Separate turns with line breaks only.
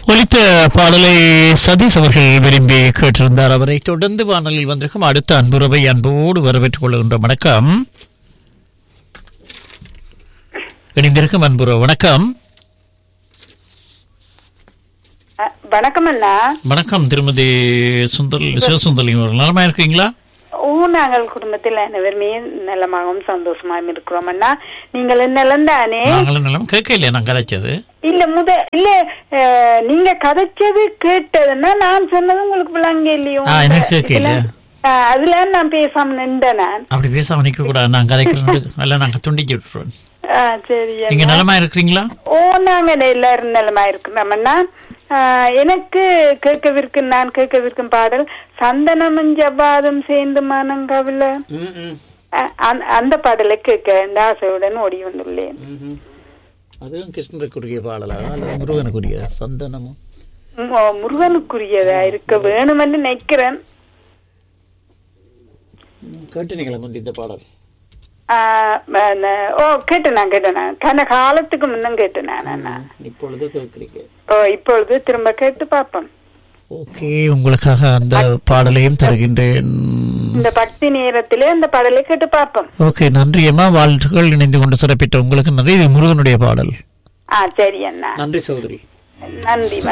ஒலித்த பாடலை சதீஷ் அவர்கள் விரும்பி கேட்டிருந்தார் அவரை தொடர்ந்து வானலில் வந்திருக்கும் அடுத்த அன்புறவை அன்போடு வரவேற்றுக் கொள்கின்ற வணக்கம் இணைந்திருக்கும் அன்புறவு வணக்கம்
அ, வணக்கம் அண்ணா
வணக்கம் திருமதி சுந்தர் சிவசுந்தரி அவர்கள் நலமா இருக்கீங்களா
ஓ நாங்கள் குடும்பத்தில் அனைவருமே நலமாகவும் சந்தோஷமாகவும் இருக்கிறோம் அண்ணா நீங்கள் நலம் தானே
நாங்களும் நலம் கேட்க இல்லையா நான் கதைச்சது
இல்ல முத இல்ல அ, நீங்க கதைச்சது கேட்டதுன்னா நான் சொன்னது உங்களுக்கு விளங்க இல்லையோ
ஆ, எனக்கு கேட்கல.
அ, அதுல நான் பேசாம நின்ற நான்
அப்படி பேசாம நிக்க கூடாது நான் கதைக்கிறேன் நல்லா நாங்க துண்டிச்சு விட்டுருவோம்
ஆ, சரி
நீங்க
அண்ணா.
நலமா இருக்கிறீங்களா
ஓ நாங்க எல்லாரும் நலமா இருக்கிறோம் அண்ணா ஆ, எனக்கு கேட்கவிருக்கும் நான் கேட்கவிருக்கும் பாடல் சந்தனமும் ஜவ்வாதும் சேர்ந்து மனங்கவில அந்த பாடலை கேட்க இந்த ஆசையுடன் ஓடி வந்துள்ளேன்
அதுவும் கிருஷ்ணருக்குரிய பாடலா அல்லது முருகனுக்குரிய சந்தனமும்
மு- முருகனுக்குரியதா இருக்க வேணுமென்று நினைக்கிறேன்
கேட்டுனீங்களா முந்தி இந்த பாடல்
ஆ, ம- ந- ஓ கேட்டேன் நான் கேட்டேன் நான் கன காலத்துக்கு முன்னும் கேட்டேன் நான் அண்ணா.
இப்பொழுது கேட்குறீங்க
ஓ இப்பொழுது திரும்ப கேட்டு பார்ப்போம்
ஓகே உங்களுக்காக அந்த பாடலையும் தருகின்றேன்
இந்த பக்தி நேரத்திலே அந்த பாடலை கேட்டு பார்ப்போம்
ஓகே நன்றி அம்மா வாழ்த்துக்கள் இணைந்து கொண்டு சிறப்பித்த உங்களுக்கு நன்றி இது முருகனுடைய பாடல்
ஆ சரி அண்ணா
நன்றி சகோதரி
நன்றி வணக்கம்